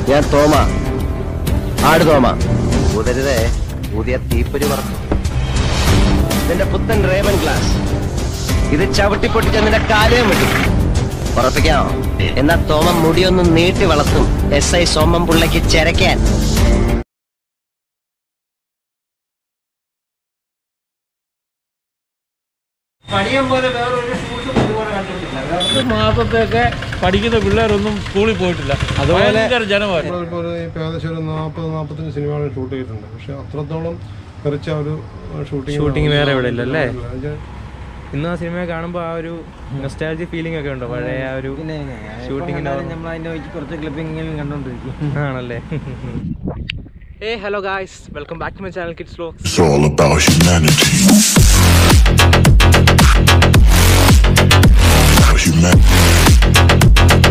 ഞാൻ തോമ ആട് തോമ ഊതരുതേ പുതിയ തീപ്പൊരി പറക്കും നിന്റെ പുത്തൻ റേവൻ ഗ്ലാസ് ഇത് ചവിട്ടി പൊട്ടിച്ച നിന്റെ കാലയും വിട്ടു ഉറപ്പിക്കാമോ എന്നാ തോമ മുടിയൊന്ന് നീട്ടി വളർത്തും എസ് ഐ സോമം പുള്ളയ്ക്ക് ചെരക്കാൻ ഒരു മാസത്തേക്ക് പഠിക്കുന്ന പിള്ളേരൊന്നും സ്കൂളിൽ പോയിട്ടില്ല അതുപോലെ- ഭയങ്കര ജനമായിരുന്നു നമ്മളിപ്പോൾ ഒരു ഇപ്പം ഏകദേശം ഒരു നാൽപ്പത് നാൽപ്പത്തഞ്ച് സിനിമകൾ ഷൂട്ട് ചെയ്തിട്ടുണ്ട് പക്ഷെ അത്രത്തോളം തെറിച്ച ഒരു ഷൂട്ടിംഗ് Shooting വേറെ എവിടെ ഇല്ല അല്ലേ? എന്നുവെച്ചാൽ ഇന്ന് ആ സിനിമ കാണുമ്പോൾ ആ ഒരു നൊസ്റ്റാലജി ഫീലിംഗ് ഒക്കെ ഉണ്ടോ പഴയ ആ ഒരു ഷൂട്ടിങ്ങിന്റെ നമ്മൾ അതിന്റെ വഴിക്ക് കുറച്ച് ക്ലിപ്പിംഗ് കണ്ടോണ്ടിരിക്കും ആണല്ലേ ഏ hello guys welcome back to my channel kids ലോ It's all about humanity. About humanity.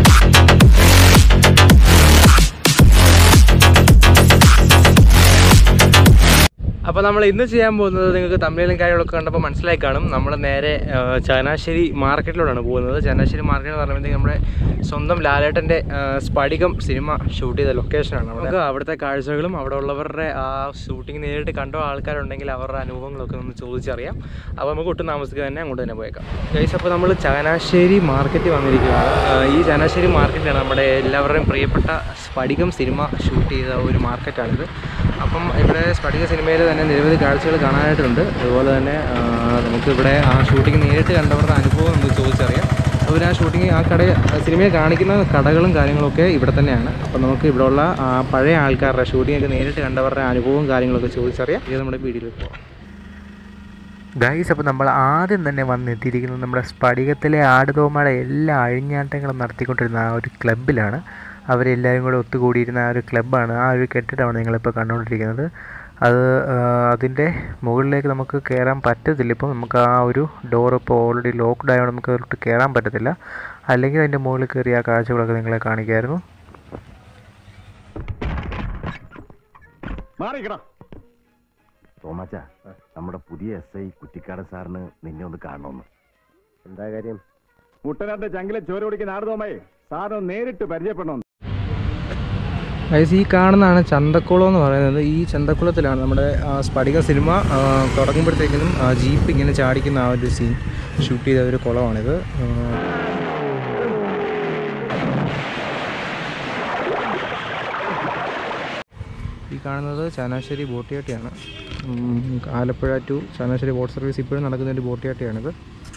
അപ്പോൾ നമ്മൾ ഇന്ന് ചെയ്യാൻ പോകുന്നത് നിങ്ങൾക്ക് തമിഴിലും കാര്യങ്ങളൊക്കെ കണ്ടപ്പോൾ മനസ്സിലായി കാണും നമ്മൾ നേരെ ആ, ചങ്ങനാശ്ശേരി മാർക്കറ്റിലോട്ടാണ് പോകുന്നത് ചങ്ങനാശ്ശേരി മാർക്കറ്റ് എന്ന് പറയുമ്പോഴത്തേക്ക് നമ്മുടെ സ്വന്തം ലാലേട്ടൻ്റെ ആ, സ്ഫടികം സിനിമ ഷൂട്ട് ചെയ്ത ലൊക്കേഷനാണ് നമുക്ക് അവിടുത്തെ കാഴ്ചകളും അവിടെ ഉള്ളവരുടെ ആ ഷൂട്ടിംഗ് നേരിട്ട് കണ്ടോ ആൾക്കാരുണ്ടെങ്കിൽ അവരുടെ അനുഭവങ്ങളൊക്കെ ഒന്ന് ചോദിച്ചറിയാം അപ്പോൾ നമുക്ക് ഒട്ടും താമസിക്കാതെ തന്നെ അങ്ങോട്ട് തന്നെ പോയേക്കാം ഗൈസ് അപ്പോൾ നമ്മൾ ചങ്ങനാശ്ശേരി മാർക്കറ്റിൽ വന്നിരിക്കുകയാണ് ആ, ഈ ചങ്ങനാശ്ശേരി മാർക്കറ്റിലാണ് നമ്മുടെ എല്ലാവരുടെയും പ്രിയപ്പെട്ട സ്ഫടികം സിനിമ ഷൂട്ട് ചെയ്ത ഒരു മാർക്കറ്റാണിത് അപ്പം ഇവിടെ സ്ഫടിക സിനിമയിൽ തന്നെ നിരവധി കാഴ്ചകൾ കാണാനായിട്ടുണ്ട് അതുപോലെ തന്നെ ആ, നമുക്കിവിടെ ആ ഷൂട്ടിംഗ് നേരിട്ട് കണ്ടവരുടെ അനുഭവം നമുക്ക് ചോദിച്ചറിയാം അവർ ആ ഷൂട്ടിംഗ് ആ കട സിനിമയെ കാണിക്കുന്ന കടകളും കാര്യങ്ങളൊക്കെ ഇവിടെ തന്നെയാണ് അപ്പം നമുക്ക് ഇവിടെയുള്ള ആ, പഴയ ആൾക്കാരുടെ ഷൂട്ടിംഗ് ഒക്കെ നേരിട്ട് കണ്ടവരുടെ അനുഭവവും കാര്യങ്ങളൊക്കെ ചോദിച്ചറിയാം ഇത് നമ്മുടെ വീഡിയോയിൽ പോകാം ഗൈസ് അപ്പോൾ നമ്മൾ ആദ്യം തന്നെ വന്നെത്തിയിരിക്കുന്നത് നമ്മുടെ സ്ഫടികത്തിലെ ആടുതോമയുടെ എല്ലാ അഴിഞ്ഞാട്ടങ്ങളും നടത്തിക്കൊണ്ടിരുന്ന ആ ഒരു ക്ലബിലാണ് അവരെല്ലാവരും കൂടെ ഒത്തുകൂടിയിരുന്ന ആ ഒരു ക്ലബ്ബാണ് ആ ഒരു കെട്ടിടമാണ് നിങ്ങളിപ്പോൾ കണ്ടുകൊണ്ടിരിക്കുന്നത് അത് ആ, അതിൻ്റെ മുകളിലേക്ക് നമുക്ക് കയറാൻ പറ്റത്തില്ല ഇപ്പം നമുക്ക് ആ ഒരു ഡോർ ഇപ്പോൾ ഓൾറെഡി ലോക്ക്ഡ് ആയതുകൊണ്ട് നമുക്ക് അതിലോട്ട് കയറാൻ പറ്റത്തില്ല അല്ലെങ്കിൽ അതിൻ്റെ മുകളിൽ കയറി ആ കാഴ്ചകളൊക്കെ നിങ്ങളെ കാണിക്കായിരുന്നു തോമാച്ച നമ്മുടെ പുതിയ എസ് ഐ കുറ്റിക്കാട് സാറിന് നിന്നെ ഒന്ന് കാണണമെന്ന് എന്താ കാര്യം മുട്ടനാട്ട് ചങ്കിലെ ചോര കുടിക്കുന്ന ആടുതോമയെ സാറിന് നേരിട്ട് പരിചയപ്പെടണം ഗൈസ് ഈ കാണുന്നതാണ് ചന്തക്കുളം എന്ന് പറയുന്നത് ഈ ചന്തക്കുളത്തിലാണ് നമ്മുടെ ആ, സ്ഫടിക സിനിമ ആ, തുടങ്ങുമ്പോഴത്തേക്കിനും ആ, ജീപ്പ് ഇങ്ങനെ ചാടിക്കുന്ന ആ ഒരു സീൻ ഷൂട്ട് ചെയ്ത ഒരു കുളമാണിത് ആ, ഈ കാണുന്നത് ചാനാശ്ശേരി ബോട്ടിയാട്ടിയാണ് ഉം, Alappuzha to Changanassery boat service ഇപ്പോഴും നടക്കുന്ന ഒരു ബോട്ടിയാട്ടിയാണിത്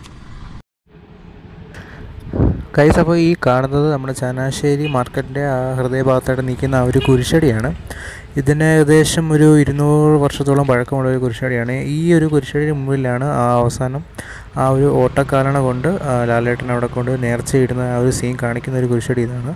കൈസ് അപ്പോൾ ഈ കാണുന്നത് നമ്മുടെ ചങ്ങനാശ്ശേരി മാർക്കറ്റിൻ്റെ ആ ഹൃദയഭാഗത്തായിട്ട് നിൽക്കുന്ന ആ ഒരു കുരിശടിയാണ് ഇതിന് ഏകദേശം ഒരു ഇരുന്നൂറ് വർഷത്തോളം പഴക്കമുള്ള ഒരു കുരിശടിയാണ് ഈ ഒരു കുരിശടിയുടെ മുമ്പിലാണ് ആ അവസാനം ആ ഒരു ഓട്ടക്കാരണ കൊണ്ട് ആ ലാലേട്ടൻ അവിടെ കൊണ്ട് നേർച്ചയിടുന്ന ആ ഒരു സീൻ കാണിക്കുന്ന ഒരു കുരിശടി ഇതാണ്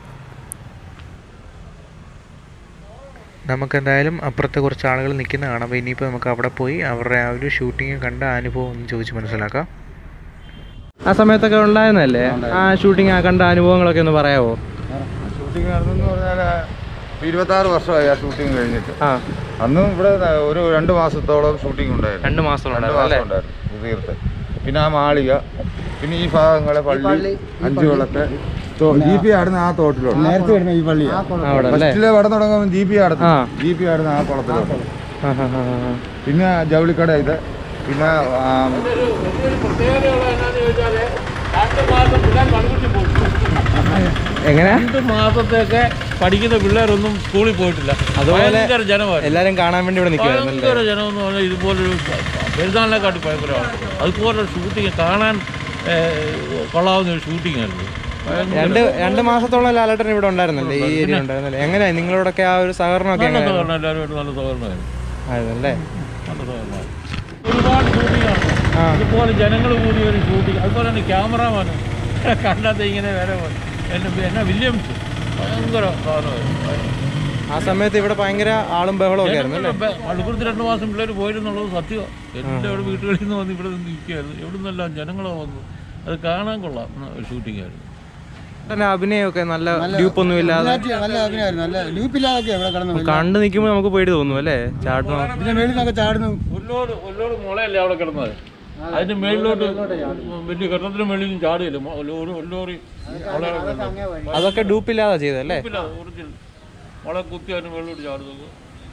നമുക്കെന്തായാലും അപ്പുറത്തെ കുറച്ച് ആളുകൾ നിൽക്കുന്ന കാണാം അപ്പോൾ ഇനിയിപ്പോൾ നമുക്ക് അവിടെ പോയി അവരുടെ ആ ഒരു ഷൂട്ടിങ് കണ്ട അനുഭവം ഒന്ന് ചോദിച്ച് മനസ്സിലാക്കാം ആ സമയത്തൊക്കെ ഉണ്ടായിരുന്നല്ലേ ആ ഷൂട്ടിംഗ് ആ കണ്ട അനുഭവങ്ങളൊക്കെ ഒന്ന് പറയാവോ ഷൂട്ടിംഗ് നടന്നെന്ന് പറഞ്ഞാൽ ഇരുപത്താറ് വർഷമായി ആ ഷൂട്ടിംഗ് കഴിഞ്ഞിട്ട് ആ അന്നും ഇവിടെ ഒരു രണ്ട് മാസത്തോളം ഷൂട്ടിംഗ് ഉണ്ടായിരുന്നു രണ്ട് മാസം രണ്ട് ഉണ്ടായിരുന്നു മാസം അല്ലേ ഉണ്ടായിരുന്നു ഇത് തീർത്ത് പിന്നെ ആ മാളിക പിന്നെ ഈ ഭാഗങ്ങളെ പള്ളി അഞ്ചു വിളക്ക് ജി പി ആടുന്ന ആ തോട്ടിലോട്ട് നേരത്തെ വരുന്ന ഈ പള്ളി അവിടെ അല്ലേ ഫസ്റ്റിലെ വടം തുടങ്ങുമ്പോൾ ജി പി ആടുന്നു ആ. ജി പി ആടുന്ന ആ കുളത്തിലോട്ട് ആ, ആ, ആ, ആ. പിന്നെ ജൗളിക്കട ഇത് പിന്നെ ആ, പ്രത്യേകതയുള്ള എന്നാന്ന് ചോദിച്ചാല് രണ്ട് മാസം പിള്ളേർ പണിക്കുട്ടി പോയി എങ്ങനെ രണ്ട് മാസത്തേക്ക് പഠിക്കുന്ന പിള്ളേരൊന്നും സ്കൂളിൽ പോയിട്ടില്ല അതുപോലെ ഭയങ്കര ജനമായിരുന്നു എല്ലാരും കാണാൻ വേണ്ടി ഇവിടെ നിൽക്കുവായിരുന്നല്ലേ ഭയങ്കര ജനം എന്ന് പറഞ്ഞാൽ ഇതുപോലൊരു പെരുന്നാളിനെക്കാട്ടി ഭയങ്കരമാണ് അതുപോലെ ഷൂട്ടിങ് കാണാൻ ഏഹ്, കൊള്ളാവുന്ന ഒരു ഷൂട്ടിംഗ് ആയിരുന്നു ഭയങ്കര രണ്ട് രണ്ട് മാസത്തോളം ലാലേട്ടൻ ഇവിടെ ഉണ്ടായിരുന്നല്ലേ ഈ ഏരിയ ഉണ്ടായിരുന്നല്ലേ എങ്ങനെയാ നിങ്ങളോടൊക്കെ ആ ഒരു സഹകരണമൊക്കെ നല്ല എങ്ങനെയാ സഹകരണം എല്ലാവരുമായിട്ട് നല്ല സഹകരണമായിരുന്നു ആയിരുന്നല്ലേ നല്ല സഹകരണമായിരുന്നു ഒരുപാട് ഷൂട്ടിങ്ങാണ് ആ. ഇതുപോലെ ജനങ്ങൾ കൂടി ഒരു ഷൂട്ടിങ് അതുപോലെ തന്നെ ക്യാമറാമാന് കണ്ടാത്ത ഇങ്ങനെ വരെ എന്നെ എന്നാ വില്യംസ് ഭയങ്കര സാധനമായിരുന്നു ആ സമയത്ത് ഇവിടെ ഭയങ്കര ആളും ബഹളവും ഒക്കെ ആയിരുന്നു അല്ലേ മലപ്പുറത്ത് രണ്ട് മാസം പിള്ളേർ പോയിരുന്നുള്ളത് സത്യമാണ് എൻ്റെ അവിടെ വീട്ടുകളിൽ നിന്ന് വന്ന് ഇവിടെ നിന്ന് നിൽക്കുകയായിരുന്നു എവിടെ നിന്നെല്ലാം ജനങ്ങളോ വന്നു അത് കാണാൻ കൊള്ളാം ഷൂട്ടിംഗ് ആയിരുന്നു തന്നെ അഭിനയമൊക്കെ നല്ല ഡ്യൂപ്പ് ഒന്നും ഇല്ലാതെ നല്ല അഭിനയമായിരുന്നു നല്ല ലൂപ്പില്ലാതൊക്കെ ഇവിടെ കിടന്നു കണ്ടു നിൽക്കുമ്പോൾ നമുക്ക് പേടി തോന്നും അല്ലേ ചാടുന്നു ഇതിന്റെ മേളിൽ നിന്നൊക്കെ ചാടുന്നു ഒരുപാട് ഒരുപാട് മുളയല്ലേ അവിടെ കിടന്നത് അതിന്റെ മേളിലോട്ട് വലിയ കെട്ടത്തിന് മേളിൽ നിന്ന് ചാടുകയില്ല മ- ലോറി ഒരു ലോറി മുള അതൊക്കെ ഡൂപ്പില്ലാതെ ചെയ്തല്ലേ ഒറിജിനൽ മോളെ കുത്തി അതിന് വെള്ളോട്ട് ചാടുന്നു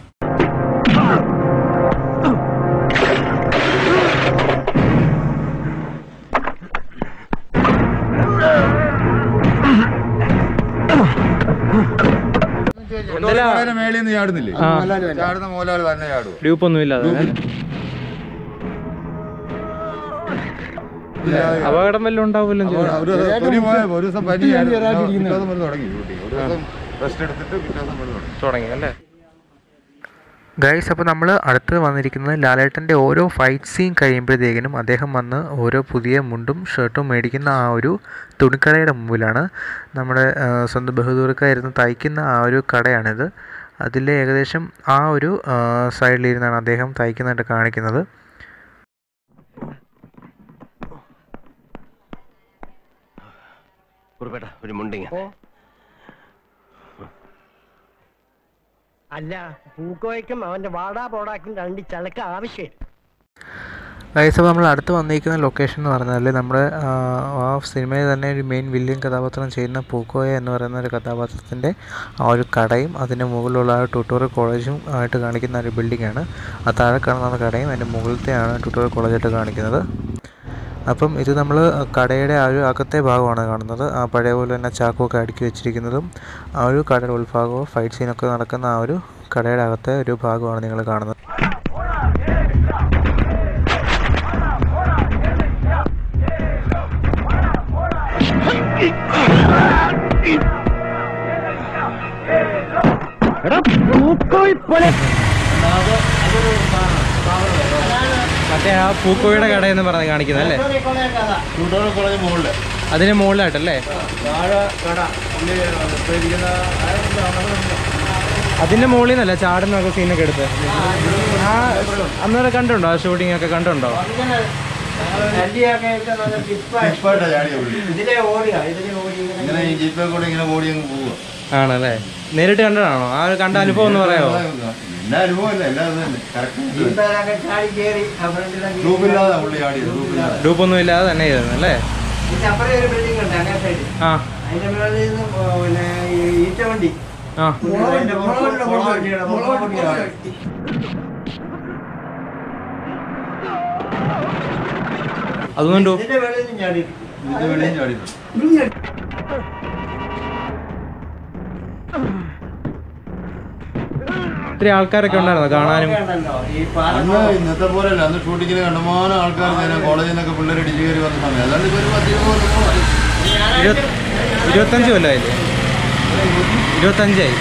തൊഴിലാളിയുടെ മേളിൽ നിന്ന് ചാടുന്നില്ലേ ആ. ചാടുന്ന മോലാളി തന്നെ ചാടുക ഗ്രൂപ്പ് ഒന്നും ഇല്ലാതെ അപകടം വല്ലതും ഉണ്ടാവില്ല ഒരു ദിവസം തൊലി പോയപ്പോ ഒരു ദിവസം പനിയായിരുന്നു പിറ്റേ ദിവസം മുതൽ തുടങ്ങി ഷൂട്ടിങ് ഒരു ദിവസം റെസ്റ്റ് എടുത്തിട്ട് പിറ്റേ ദിവസം മുതൽ തുടങ്ങി തുടങ്ങി അല്ലേ ഗൈസ് അപ്പോൾ നമ്മൾ അടുത്ത് വന്നിരിക്കുന്നത് ലാലേട്ടൻ്റെ ഓരോ ഫൈറ്റ് സീൻ കഴിയുമ്പോഴത്തേക്കിനും അദ്ദേഹം വന്ന് ഓരോ പുതിയ മുണ്ടും ഷർട്ടും മേടിക്കുന്ന ആ ഒരു തുണിക്കടയുടെ മുമ്പിലാണ് നമ്മുടെ ആ, സ്വന്തം ബഹദൂർക്കായിരുന്നു തയ്ക്കുന്ന ആ ഒരു കടയാണിത് അതിൽ ഏകദേശം ആ ഒരു ആ, സൈഡിലിരുന്നാണ് അദ്ദേഹം തയ്ക്കുന്നതായിട്ട് കാണിക്കുന്നത് കുറുപ്പേട്ട ഒരു മുണ്ടിങ്ങ അല്ല പൂക്കോയ്ക്കും അവന്റെ വാടാ പോടാക്കും രണ്ട് ചളക്ക് ആവശ്യം ഗൈസ് അപ്പോൾ നമ്മൾ അടുത്ത് വന്നിരിക്കുന്ന ലൊക്കേഷൻ എന്ന് പറഞ്ഞാൽ നമ്മുടെ ആ, ആ സിനിമയിൽ തന്നെ ഒരു മെയിൻ വില്ലൻ കഥാപാത്രം ചെയ്യുന്ന പൂക്കോയ എന്ന് പറയുന്ന ഒരു കഥാപാത്രത്തിൻ്റെ ആ ഒരു കടയും അതിൻ്റെ മുകളിലുള്ള ആ ട്യൂട്ടോറിയൽ കോളേജും ആയിട്ട് കാണിക്കുന്ന ഒരു ബിൽഡിംഗ് ആണ് ആ താഴെ കാണുന്ന കടയും അതിൻ്റെ മുകളിലത്തെയാണ് ട്യൂട്ടോറിയൽ കോളേജായിട്ട് കാണിക്കുന്നത് അപ്പം ഇത് നമ്മൾ കടയുടെ ആ ഒരു അകത്തെ ഭാഗമാണ് കാണുന്നത് ആ പഴയ പോലെ തന്നെ ചാക്കുമൊക്കെ അടുക്കി വെച്ചിരിക്കുന്നതും ആ ഒരു കടയുടെ ഉൾഭാഗവും ഫൈറ്റ് സീനൊക്കെ നടക്കുന്ന ആ ഒരു കടയുടെ അകത്തെ ഒരു ഭാഗമാണ് നിങ്ങൾ കാണുന്നത് മറ്റേ ആ പൂക്കോയുടെ കടയെന്ന് പറഞ്ഞ് കാണിക്കുന്നത് അല്ലേ ട്യൂട്ടോറിയൽ കോളേജ് മുകളിൽ അതിന് മുകളിലായിട്ടല്ലേ അതിന്റെ മുകളിൽ നിന്നല്ല ചാടുന്നൊക്കെ സീനൊക്കെ എടുത്ത് ആ അന്നേരം കണ്ടുണ്ടോ ആ ഷൂട്ടിംഗ് ഒക്കെ കണ്ടുണ്ടോ ഇപ്പോഴാ ചാടിയ പുള്ളി ഇതിലെ ഓടിയ ഇതിലെ ഓടി ഇങ്ങനെ ഇങ്ങനെ ഈ ജീപ്പേ കൂടെ ഇങ്ങനെ ഓടി അങ്ങ് പോവുക ആണല്ലേ നേരിട്ട് കണ്ടതാണോ ആ ഒരു കണ്ട അനുഭവം ഒന്ന് പറയാമോ എല്ലാ അനുഭവമല്ല എല്ലാം അത് തന്നെ കറക്റ്റ് ജീപ്പേലൊക്കെ ചാടി കയറി അവരുടെ ഗ്രൂപ്പില്ലാതെ പുള്ളി ചാടിയത് ഗ്രൂപ്പില്ലാതെ ഗ്രൂപ്പൊന്നും ഇല്ലാതെ തന്നെ ചെയ്തത് അല്ലേ അപ്പുറം ഒരു ബിൽഡിംഗ് ഉണ്ട് അങ്ങേ സൈഡ് ആ അതിന്റെ മുകളിൽ നിന്ന് പിന്നെ ഈ ഈറ്റ വണ്ടി ആ അതിന്റെ മുകളിലുള്ള വണ്ടിയുടെ മുകളിലുള്ള വണ്ടിയാണ്. അതും കണ്ടു ഇതിന്റെ വെളിയിൽ നിന്ന് ചാടി ഇതിന്റെ വെളിയും ചാടിയിട്ടുണ്ട് ഒത്തിരി ആൾക്കാരൊക്കെ ഉണ്ടായിരുന്നോ കാണാനും ഉണ്ടല്ലോ ഈ പാലം അന്ന് ഇന്നത്തെ പോലെയല്ല അന്ന് ഷൂട്ടിങ്ങിന് കണ്ടമാനം ആൾക്കാർ ഞാൻ കോളേജിൽ നിന്നൊക്കെ പിള്ളേർ ഇടിച്ചു കയറി വന്ന സമയം അതാണ്ട് ഇപ്പൊ ഒരു പത്ത് ഇരുപത് കൊല്ലം പോയി. ഇരുപത് ഇരുപത്തഞ്ച് കൊല്ലമായില്ലേ ഇരുപത്തഞ്ചായി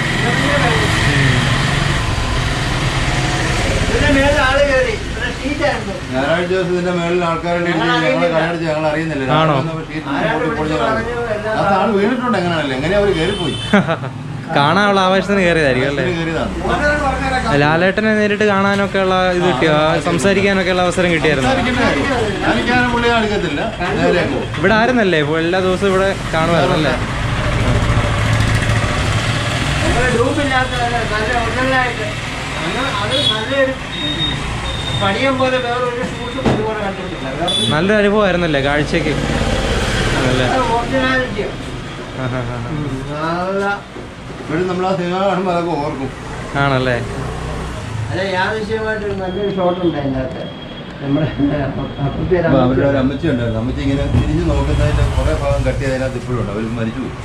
ഇതിന്റെ മേളിൽ ആള് കയറി ഇവിടെ ഷീറ്റായിരുന്നു ഞായറാഴ്ച ദിവസം ഇതിന്റെ മേളിൽ ആൾക്കാരുടെ ഇടിച്ച് ഞങ്ങളെ കടയടിച്ച് ഞങ്ങൾ അറിയുന്നില്ല ആണോ? ആരാണ്ട് വിളിച്ച് പറഞ്ഞു, എല്ലാം ആ ആള് വീണിട്ടുണ്ട് എങ്ങനെയാണല്ലോ എങ്ങനെയാ അവര് കയറിപ്പോയി കാണാനുള്ള ആവേശത്തിന് കയറിയതായിരിക്കും അല്ലേ കയറിയതാണ് ഓരോന്ന് പറഞ്ഞേരാ. ലാലേട്ടനെ നേരിട്ട് കാണാനൊക്കെ ഉള്ള ഇത് കിട്ടിയോ ആ, സംസാരിക്കാനൊക്കെ ഉള്ള അവസരം കിട്ടിയായിരുന്നു എനിക്കാരും പുള്ളിയെ അടുക്കത്തില്ല നേരെ അങ്ങ് പോകും. ഇവിടെ ആയിരുന്നല്ലേ ഇപ്പോൾ എല്ലാ ദിവസവും ഇവിടെ കാണുമായിരുന്നല്ലേ നമ്മള് ഗ്രൂപ്പില്ലാത്ത നല്ല ഒറിജിനലായിട്ട് അന്ന് അത് നല്ലൊരു പണിയം പോലെ വേറൊരു ഷൂട്ടും ഇതുപോലെ കണ്ടിട്ടില്ല വേറെ നല്ലൊരു അനുഭവമായിരുന്നല്ലേ കാഴ്ചക്ക് ആണല്ലേ ഒറിജിനാലിറ്റിയോ ആ, ആ, ആ, ആ. നല്ല ഇപ്പോഴും നമ്മൾ ആ സിനിമ കാണുമ്പോൾ അതൊക്കെ ഓർക്കും ആണല്ലേ അല്ല യാദൃശ്യമായിട്ടൊരു നല്ലൊരു ഷോട്ട് ഉണ്ട് അതിൻ്റെ അകത്ത് നമ്മുടെ അപ്പുറത്തെ അപ്പൊ അവരുടെ ഒരു അമ്മച്ചി ഉണ്ടായിരുന്നു അമ്മച്ചി ഇങ്ങനെ തിരിഞ്ഞു നോക്കുന്നതിന്റെ കുറെ ഭാഗം കട്ടി അതിനകത്ത് ഇപ്പോഴും ഉണ്ട് അവർ മരിച്ചു പോയി.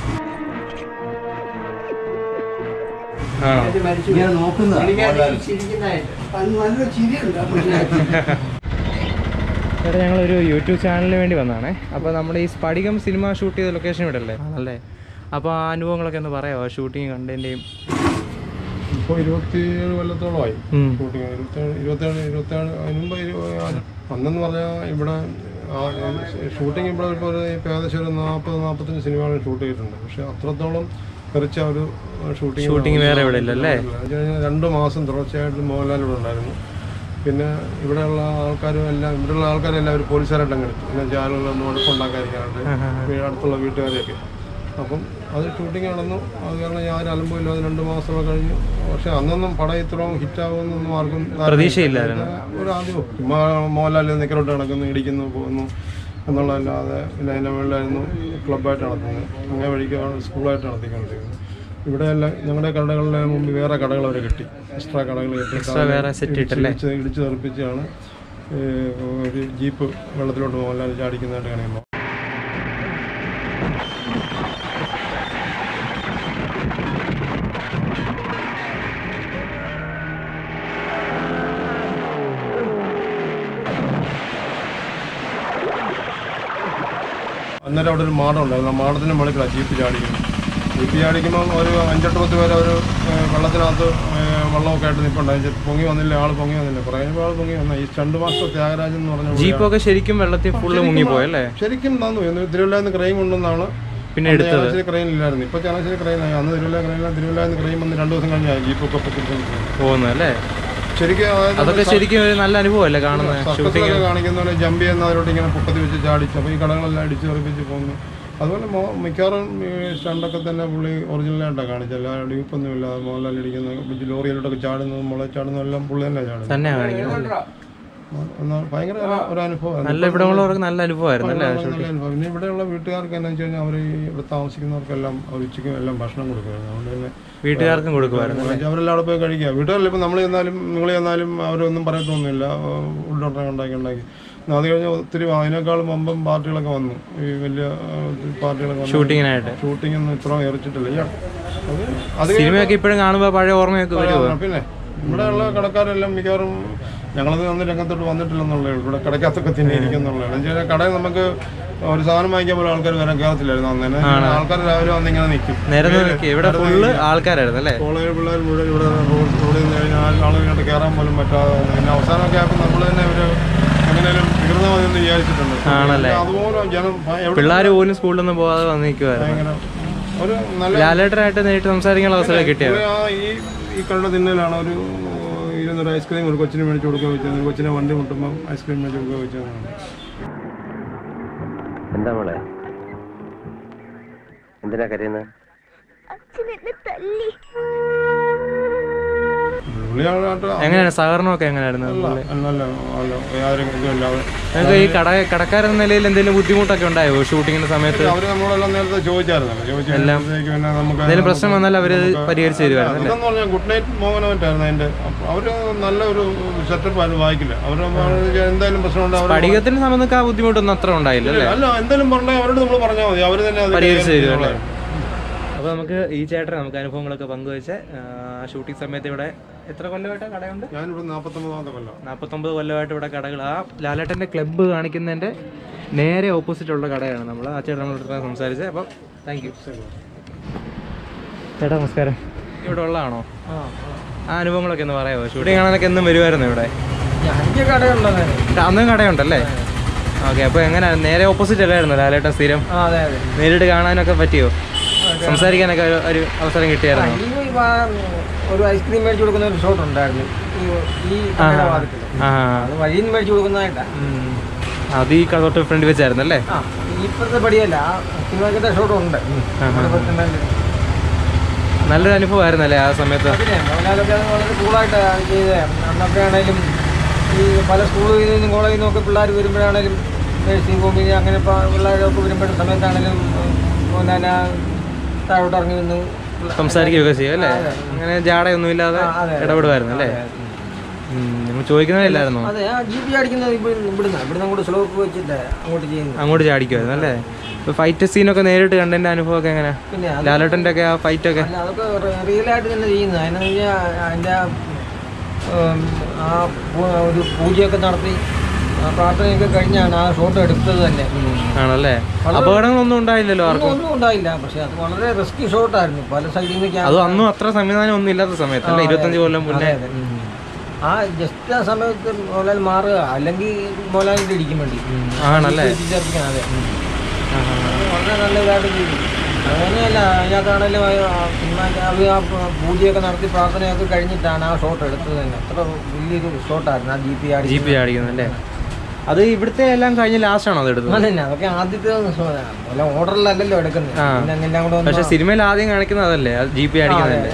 ആണോ മരിച്ചു ഇങ്ങനെ നോക്കുന്ന ചിരിക്കുന്നതായിട്ട് അത് നല്ലൊരു ചിരിയുണ്ട് ആ പുള്ളിക്ക്. ചേട്ടാ ഞങ്ങളൊരു യൂട്യൂബ് ചാനലിന് വേണ്ടി വന്നതാണേ അപ്പോൾ നമ്മുടെ ഈ സ്പടികം സിനിമ ഷൂട്ട് ചെയ്ത ലൊക്കേഷൻ ഇവിടെ അല്ലേ ആണല്ലേ അപ്പോൾ ആ അനുഭവങ്ങളൊക്കെ ഒന്ന് പറയാമോ ഷൂട്ടിങ് കണ്ടതിൻ്റെയും ഇപ്പോൾ ഇരുപത്തിയേഴ് കൊല്ലത്തോളമായി ഷൂട്ടിങ് ഇരുപത്തേഴ് ഇരുപത്തേഴ് ഇരുപത്തേഴ് അതിന് മുമ്പ് ഇരു- അന്നെന്ന് പറഞ്ഞാൽ ഇവിടെ ഷൂട്ടിംഗ് ഇവിടെ ഇപ്പോൾ ഒരു ഇപ്പം ഏകദേശം ഒരു നാൽപ്പത് നാൽപ്പത്തഞ്ച് സിനിമകൾ ഷൂട്ട് ചെയ്തിട്ടുണ്ട് പക്ഷെ അത്രത്തോളം തെറിച്ച ഒരു ഷൂട്ടിംഗ് Shooting വേറെ ഇവിടെ ഇല്ലല്ലേ? രണ്ട് മാസം തുടർച്ചയായിട്ട് മോഹൻലാൽ ഇവിടെ ഉണ്ടായിരുന്നു പിന്നെ ഇവിടെയുള്ള ആൾക്കാരും എല്ലാം ഇവിടെയുള്ള ആൾക്കാരെല്ലാം ഒരു പോലീസുകാരായിട്ട് അങ്ങ് എടുത്തു പിന്നെ ചാനലുകളൊന്നും ഉഴപ്പുണ്ടാക്കാതിരിക്കാനായിട്ട് വീ- അടുത്തുള്ള വീട്ടുകാരെയൊക്കെ അപ്പം അത് ഷൂട്ടിംഗ് നടന്നു അത് കാരണം ഞാൻ അലമ്പില്ലാതെ രണ്ട് മാസമൊക്കെ കഴിഞ്ഞു പക്ഷെ അന്നൊന്നും പടം ഇത്രയും ഹിറ്റാകുമെന്നൊന്നും ആർക്കും ധാരണയില്ല. പ്രതീക്ഷയില്ലായിരുന്നു. പിന്നെ ഒരു ആദ്യം ചുമ്മാ മോഹൻലാൽ നിക്കറോട്ട് നടക്കുന്നു ഇടിക്കുന്നു പോകുന്നു എന്നുള്ളതല്ലാതെ പിന്നെ അതിൻ്റെ മുകളിലായിരുന്നു ക്ലബ്ബായിട്ട് നടത്തുന്നത് അങ്ങനെ വഴിക്ക് സ്കൂളായിട്ട് നടത്തിക്കൊണ്ടിരിക്കുന്നത് ഇവിടെ എല്ലാം ഞങ്ങളുടെ കടകളുടെ മുമ്പ് വേറെ കടകൾ അവർ കെട്ടി എക്സ്ട്രാ കടകൾ കെട്ടി Extra വേറെ set ഇട്ടല്ലേ? ഇടിച്ച് ഇടിച്ച് തെറിപ്പിച്ചാണ് ഈ ഒരു ജീപ്പ് വെള്ളത്തിലോട്ട് മോഹൻലാൽ ചാടിക്കുന്നതായിട്ട് കാണുമ്പോൾ അന്നേരം അവിടെ ഒരു മാടം ഉണ്ടായിരുന്നു ആ മാടത്തിൻ്റെ മുകളിലാണ് ജീപ്പ് ചാടിക്കുന്നത് ജീപ്പ് ചാടിക്കുമ്പോൾ ഒരു അഞ്ചെട്ട് പത്ത് പേര് ഒരു വെള്ളത്തിനകത്ത് ഏഹ്, വെള്ളമൊക്കെ ആയിട്ട് നിൽപ്പുണ്ടായി പൊങ്ങി വന്നില്ല ആൾ പൊങ്ങി വന്നില്ല കുറേ ആൾ പൊങ്ങി വന്ന ഈ സ്റ്റണ്ട് മാസ്റ്റർ ത്യാഗരാജൻ എന്ന് പറഞ്ഞ പുള്ളിയാണ്. ജീപ്പൊക്കെ ശരിക്കും വെള്ളത്തിൽ ഫുള്ള് മുങ്ങിപ്പോയല്ലേ ശരിക്കും തന്നു തിരുവല്ലായിൽ നിന്ന് ക്രെയിൻ കൊണ്ടുവന്നാണ് പിന്നെ എടുത്തത് ചങ്ങനാശ്ശേരി ക്രെയിൻ ഇല്ലായിരുന്നു ഇപ്പൊ ചങ്ങനാശ്ശേരി ക്രെയിൻ ആയി അന്ന് തിരുവല്ല ക്രെയിനില്ല തിരുവല്ലായിൽ നിന്ന് ക്രെയിൻ വന്ന് രണ്ടു ദിവസം കഴിഞ്ഞാൽ ജീപ്പൊക്കെ പൊക്കിട്ടുണ്ട് പോകുന്നത് അല്ലേ ശരിക്കും അതായത് അതൊക്കെ ശരിക്കും ഒരു നല്ല അനുഭവമല്ലേ കാണുന്നത് ഷൂട്ടിങ് സർക്കസിലൊക്കെ കാണിക്കുന്ന പോലെ ജമ്പ് ചെയ്യുന്ന അവരോട് ഇങ്ങനെ പൊക്കത്തി വെച്ച് ചാടിച്ച് അപ്പോൾ ഈ കടകളെല്ലാം അടിച്ച് തെറിപ്പിച്ച് പോകുന്നു അതുപോലെ മോ മിക്കവാറും ഈ സ്റ്റണ്ടൊക്കെ തന്നെ പുള്ളി ഒറിജിനലായിട്ടാണ് കാണിച്ചത് അല്ല ഡ്യൂപ്പൊന്നുമില്ല മോഹൻലാൽ ഇടിക്കുന്ന ലോറിയിലോട്ടൊക്കെ ചാടുന്നതും മുള ചാടുന്നതും എല്ലാം പുള്ളി തന്നെ ചാടുന്നത് തന്നെയാണ് കാണിക്കുന്നത് എന്നാ ഭയങ്കര ഒരു- ഒരു അനുഭവം നല്ല ഇവിടമുള്ളവർക്ക് നല്ല അനുഭവമായിരുന്നു അല്ലേ വളരെ നല്ല അനുഭവം. പിന്നെ ഇവിടെയുള്ള വീട്ടുകാർക്ക് എന്താ വെച്ച് കഴിഞ്ഞാൽ അവർ ഇവിടെ താമസിക്കുന്നവർക്കെല്ലാം അവർ ഉച്ചയ്ക്കും എല്ലാം ഭക്ഷണം കൊടുക്കുമായിരുന്നു അതുകൊണ്ട് തന്നെ വീട്ടുകാർക്കും കൊടുക്കുമായിരുന്നു എന്നുവെച്ചാൽ അവരെല്ലാം അവിടെ പോയി കഴിക്കുക വീട്ടുകാരിൽ ഇപ്പം നമ്മൾ ചെന്നാലും നിങ്ങൾ ചെന്നാലും അവരൊന്നും പറയത്തൊന്നുമില്ല ഉള്ളോട്ടം ഉണ്ടാക്കി ഉണ്ടാക്കി എന്നാ അത് കഴിഞ്ഞ് ഒത്തിരി അതിനേക്കാളും മുമ്പും പാർട്ടികളൊക്കെ വന്നു ഈ വലിയ ആ, പാർട്ടികളൊക്കെ വന്നു ഷൂട്ടിങ്ങിനായിട്ട് ഷൂട്ടിംഗ് ഒന്നും ഇത്ര എറിച്ചിട്ടില്ല ഈ അത് അത് സിനിമയൊക്കെ ഇപ്പോഴും കാണുമ്പോൾ പഴയ ഓർമ്മയൊക്കെ വരുമോ ആ, പിന്നെ ഇവിടെയുള്ള കടക്കാരെല്ലാം മിക്കവാറും ഞങ്ങളത് അന്ന് രംഗത്തോട്ട് വന്നിട്ടില്ലെന്നുള്ളേ ഉള്ളൂ ഇവിടെ കടക്കകത്തൊക്കെ തന്നെ ഇരിക്കുന്നുള്ളൂ എന്ന് വെച്ചാൽ കടയിൽ നമുക്ക് ഒരു സാധനം വാങ്ങിക്കാൻ പോലും ആൾക്കാർ വരാൻ കയറത്തില്ലായിരുന്നു അന്നേരം ആൾക്കാർ രാവിലെ വന്ന് ഇങ്ങനെ നിൽക്കും നിരന്ന് നിൽക്കുക ഇവിടെ ഫുള്ള് ആൾക്കാരായിരുന്നു അല്ലേ കോളേജ് പിള്ളേർ മുഴുവൻ ഇവിടെ റോഡ് റോഡിൽ നിന്ന് കഴിഞ്ഞാൽ ആളുകൾ ഇങ്ങോട്ട് കയറാൻ പോലും പറ്റാതെ വന്നു. പിന്നെ അവസാനമൊക്കെ ആയപ്പോൾ നമ്മൾ തന്നെ ഒരു എങ്ങനെയാലും വികൃത മതി എന്ന് വിചാരിച്ചിട്ടുണ്ട് ആണല്ലേ? അതുപോലെ ജനം ഭ- എവിടെ പിള്ളേർ പോലും സ്കൂളിലൊന്നും പോകാതെ വന്ന് നിൽക്കുമായിരുന്നു ഭയങ്കര ഒരു നല്ല ലാലേട്ടനായിട്ട് നേരിട്ട് സംസാരിക്കാനുള്ള അവസരം കിട്ടിയത് പുള്ളി ആ ഈ ഈ കണ്ട തിന്നലാണ് ഒരു ഇരുന്നൊരു ഐസ്ക്രീം ഒരു കൊച്ചിന് മേടിച്ച് കൊടുക്കുക വെച്ചത് ഒരു കൊച്ചിനെ വണ്ടി മുട്ടുമ്പം ഐസ്ക്രീം മേടിച്ച് കൊടുക്കുക വെച്ചതാണ് എന്താ മോളെ എന്തിനാ കരയുന്നത് പുള്ളിയാളായിട്ട് എങ്ങനെയാണ് സഹകരണമൊക്കെ എങ്ങനെയായിരുന്നു നല്ല നല്ല നല്ല യാതൊരു ഇതുമില്ലാതെ നിങ്ങൾക്ക് ഈ കട കടക്കാരെന്ന നിലയിൽ എന്തെങ്കിലും ബുദ്ധിമുട്ടൊക്കെ ഉണ്ടായോ ഷൂട്ടിങ്ങിന്റെ സമയത്ത് അവര് നമ്മളെല്ലാം നേരത്തെ ചോദിച്ചായിരുന്നല്ലോ ചോദിച്ചപ്പോഴത്തേക്ക് പിന്നെ നമുക്ക് എന്തെങ്കിലും പ്രശ്നം വന്നാൽ അവര് പരിഹരിച്ചു തരുമായിരുന്നു അല്ലേ അതെന്ന് പറഞ്ഞാൽ ഗുഡ് നൈറ്റ് മോഹനമായിട്ടായിരുന്നു അതിന്റെ അപ്പൊ അവര് നല്ല ഒരു സെറ്റപ്പ് ആയിരുന്നു വായിക്കില്ല അവര് എന്തായാലും പ്രശ്നമുണ്ട് അവർ പഠിക്കത്തിന് സമയത്തൊക്കെ ആ ബുദ്ധിമുട്ടൊന്നും അത്ര ഉണ്ടായില്ല അല്ലേ അല്ല എന്തായാലും പറഞ്ഞാൽ അവരോട് നമ്മൾ പറഞ്ഞാൽ മതി അവര് തന്നെ അത് പരിഹരിച്ചു കൈകാര്യം തരും അല്ലേ ചെയ്തോളാം. അപ്പോൾ നമുക്ക് ഈ ചേട്ടൻ നമുക്ക് അനുഭവങ്ങളൊക്കെ പങ്കുവെച്ച് ഷൂട്ടിംഗ് സമയത്ത് ഇവിടെ എത്ര കൊല്ലമായിട്ട് കടയുണ്ട് ഞാനിവിടെ നാൽപ്പത്തൊമ്പതാമത്തെ കൊല്ലം നാൽപ്പത്തൊമ്പത് കൊല്ലമായിട്ട് ഇവിടെ കടകൾ ആ ലാലേട്ടൻ്റെ ക്ലബ്ബ് കാണിക്കുന്നതിൻ്റെ നേരെ ഓപ്പോസിറ്റ് ഉള്ള കടയാണ് നമ്മൾ ആ ചേട്ടൻ നമ്മളോട് സംസാരിച്ചത് അപ്പോൾ താങ്ക് യു ചേട്ടാ നമസ്കാരം ഇവിടെ ഉള്ളതാണോ ആ അനുഭവങ്ങളൊക്കെ ഒന്ന് പറയാമോ ഷൂട്ടിംഗ് കാണാനൊക്കെ എന്നും വരുമായിരുന്നു ഇവിടെ അഞ്ച് കടയുണ്ടെന്നേ അന്നും കടയുണ്ടല്ലേ ഓക്കെ അപ്പോൾ എങ്ങനെ നേരെ ഓപ്പോസിറ്റ് അല്ലായിരുന്നു ലാലേട്ടൻ സ്ഥിരം ആ അതെ അതെ നേരിട്ട് കാണാനൊക്കെ പറ്റിയോ സംസാരിക്കാനൊക്കെ ഒരു- ഒരു അവസരം കിട്ടിയായിരുന്നു ഈ വാ- ഒരു ഐസ്ക്രീം മേടിച്ചു കൊടുക്കുന്ന ഒരു ഷോട്ട് ഉണ്ടായിരുന്നു ഈ ഈ കടയുടെ ഭാഗത്തില്. ആ അത് വഴിയിൽ നിന്ന് മേടിച്ചു കൊടുക്കുന്നതായിട്ടാ ഉം. അത് ഈ കട തൊട്ട് ഫ്രണ്ട് വെച്ചായിരുന്നു അല്ലേ ആ ഇപ്പോഴത്തെ പടിയല്ല ആ സിനിമയ്ക്കത്തെ ഷോട്ട് ഉണ്ട് ഇവിടെ പറ്റുന്നുണ്ട്. നല്ലൊരു അനുഭവമായിരുന്നല്ലേ ആ സമയത്ത് പിന്നെ മോഹൻലാലൊക്കെ അത് വളരെ കൂളായിട്ട് ചെയ്ത് അന്നൊക്കെ ആണെങ്കിലും ഈ പല സ്കൂളിൽ നിന്നും കോളേജിൽ നിന്നും ഒക്കെ പിള്ളേർ വരുമ്പോഴാണേലും നഴ്സിംഗ് ഹോമിൽ അങ്ങനെ ഇപ്പോൾ പിള്ളേരൊക്കെ വരുമ്പോഴും സമയത്താണേലും മോഹൻലാൽ താഴോട്ട് ഇറങ്ങി നിന്ന് പിള്ള- സംസാരിക്കുകയൊക്കെ ചെയ്യും അല്ലേ അങ്ങനെ ജാടയൊന്നും ഇല്ലാതെ ആ, അതെ, അതെ. ഇടപെടുമായിരുന്നു അല്ലേ നിങ്ങൾ ചോദിക്കുന്നതല്ലായിരുന്നോ അതെ ആ ജി പി അടിക്കുന്നത് ഇവിടെ ഇവിടുന്ന് ഇവിടുന്ന് അങ്ങോട്ട് സ്ലോപ്പ് വെച്ചിട്ട് അങ്ങോട്ട് ചെയ്യുന്നത് അങ്ങോട്ട് ചാടിക്കുമായിരുന്നു അല്ലേ ഇപ്പൊ ഫൈറ്റ് സീനൊക്കെ നേരിട്ട് കണ്ടതിന്റെ അനുഭവമൊക്കെ എങ്ങനെ പിന്നെ അത് ലാലേട്ടന്റെ ഒക്കെ ആ ഫൈറ്റ് ഒക്കെ അല്ല അതൊക്കെ റിയൽ ആയിട്ട് തന്നെ ചെയ്യുന്നത് അതിനെന്ന് വെച്ചാൽ അതിൻ്റെ ആ, ഉം, ആ പൂ- ഒരു പൂജയൊക്കെ നടത്തി ആ പ്രാർത്ഥനയൊക്കെ കഴിഞ്ഞാണ് ആ ഷോട്ട് എടുത്തത് തന്നെ ആണല്ലേ വളരെ- അപകടങ്ങളൊന്നും ഉണ്ടായില്ലല്ലോ ഒന്നും ആർക്കും ഒന്നും ഉണ്ടായില്ല പക്ഷെ അത് വളരെ റിസ്കി ഷോട്ടായിരുന്നു പല സൈഡിൽ നിന്ന് അതും അന്നും അത്ര സംവിധാനം ഒന്നും ഇല്ലാത്ത സമയത്ത് അല്ലേ ഇരുപത്തഞ്ച് കൊല്ലം മുന്നേ അതെ, അതെ. ആ ജസ്റ്റ് ആ സമയത്ത് മോഹൻലാൽ മാറുക അല്ലെങ്കിൽ മോഹൻലാലിന്റെ ഇടിക്കും വേണ്ടി ആണല്ലേ തിരിച്ചറിയിക്കണം അതെ വളരെ നല്ല ഇതായിട്ട് ചെയ്തു അങ്ങനെയല്ല അതിനകത്താണെങ്കിലും ആ സിനിമ അവർ ആ പൂജയൊക്കെ നടത്തി പ്രാർത്ഥനയൊക്കെ കഴിഞ്ഞിട്ടാണ് ആ ഷോട്ട് എടുത്തത് തന്നെ അത്ര വലിയൊരു ഷോട്ടായിരുന്നു ആ ജി പി ആടി ജീപ്പ് ചാടിക്കുന്നത് അല്ലേ അത് ഇവിടുത്തെ എല്ലാം കഴിഞ്ഞ് ലാസ്റ്റ് ആണോ അത് എടുത്തത് അതന്നെ അതൊക്കെ ആദ്യത്തെ അല്ല ഓർഡറിലല്ലല്ലോ എടുക്കുന്നത് ആ. പിന്നെ അങ്ങനെ എല്ലാം കൂടെ ഒന്ന് പക്ഷെ സിനിമയിൽ ആദ്യം കാണിക്കുന്നത് അതല്ലേ ജീപ്പ് ആ, അതെ, ചാടിക്കുന്നതല്ലേ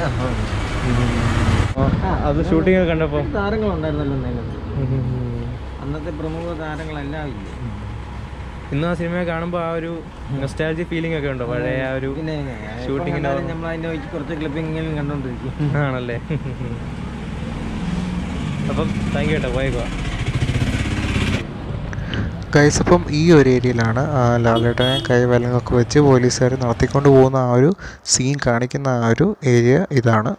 ആ, ആ. അത് ഷൂട്ടിംഗ് ഒക്കെ കണ്ടപ്പോ താരങ്ങളുണ്ടായിരുന്നല്ലോ അതിനകത്ത് അന്നത്തെ പ്രമുഖ താരങ്ങളെല്ലാം ഇല്ല ഇന്ന് ആ സിനിമ കാണുമ്പോൾ ആ ഒരു നൊസ്റ്റാലജി ഫീലിംഗ് ഒക്കെ ഉണ്ടോ പഴയ ആ ഒരു പിന്നെ ഷൂട്ടിങ്ങിന് നമ്മൾ അതിൻ്റെ വഴിക്ക് കുറച്ച് ക്ലിപ്പിങ്ങെങ്കിലും കണ്ടുകൊണ്ടിരിക്കും ആണല്ലേ അപ്പം താങ്ക് യു കേട്ടോ പോയേക്കോ ഗൈസ് അപ്പം ഈ ഒരു ഏരിയയിലാണ് ആ ലാലേട്ടനെ കൈവലങ്ങൊക്കെ വെച്ച് പോലീസുകാർ നടത്തിക്കൊണ്ട് പോകുന്ന ആ ഒരു സീൻ കാണിക്കുന്ന ആ ഒരു ഏരിയ ഇതാണ്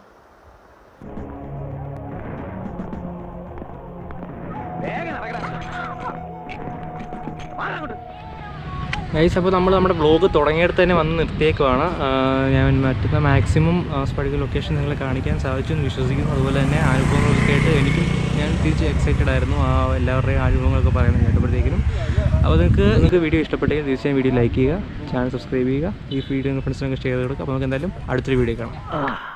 ഗൈസ് അപ്പോൾ നമ്മൾ നമ്മുടെ ബ്ലോഗ് തുടങ്ങിയിടത്ത് തന്നെ വന്ന് നിർത്തിയേക്കുവാണ് ആ, ഞാൻ മറ്റുന്ന മാക്സിമം സ്പടിക ലൊക്കേഷൻ നിങ്ങളെ കാണിക്കാൻ സാധിച്ചു എന്ന് വിശ്വസിക്കുന്നു അതുപോലെ തന്നെ അനുഭവങ്ങളൊക്കെ കേട്ട് എനിക്കും ഞാൻ തിരിച്ച് എക്സൈറ്റഡ് ആയിരുന്നു ആ എല്ലാവരുടെയും അനുഭവങ്ങളൊക്കെ പറയുന്നത് കേട്ടപ്പോഴത്തേക്കിനും അപ്പോൾ നിങ്ങൾക്ക് നിങ്ങൾക്ക് വീഡിയോ ഇഷ്ടപ്പെട്ടെങ്കിൽ തീർച്ചയായും വീഡിയോ ലൈക്ക് ചെയ്യുക ചാനൽ സബ്സ്ക്രൈബ് ചെയ്യുക ഈ വീഡിയോ ഫ്രണ്ട്സിനൊക്കെ ഷെയർ ചെയ്ത് കൊടുക്കുക അപ്പോൾ നമുക്ക് എന്തായാലും അടുത്തൊരു വീഡിയോ കാണാം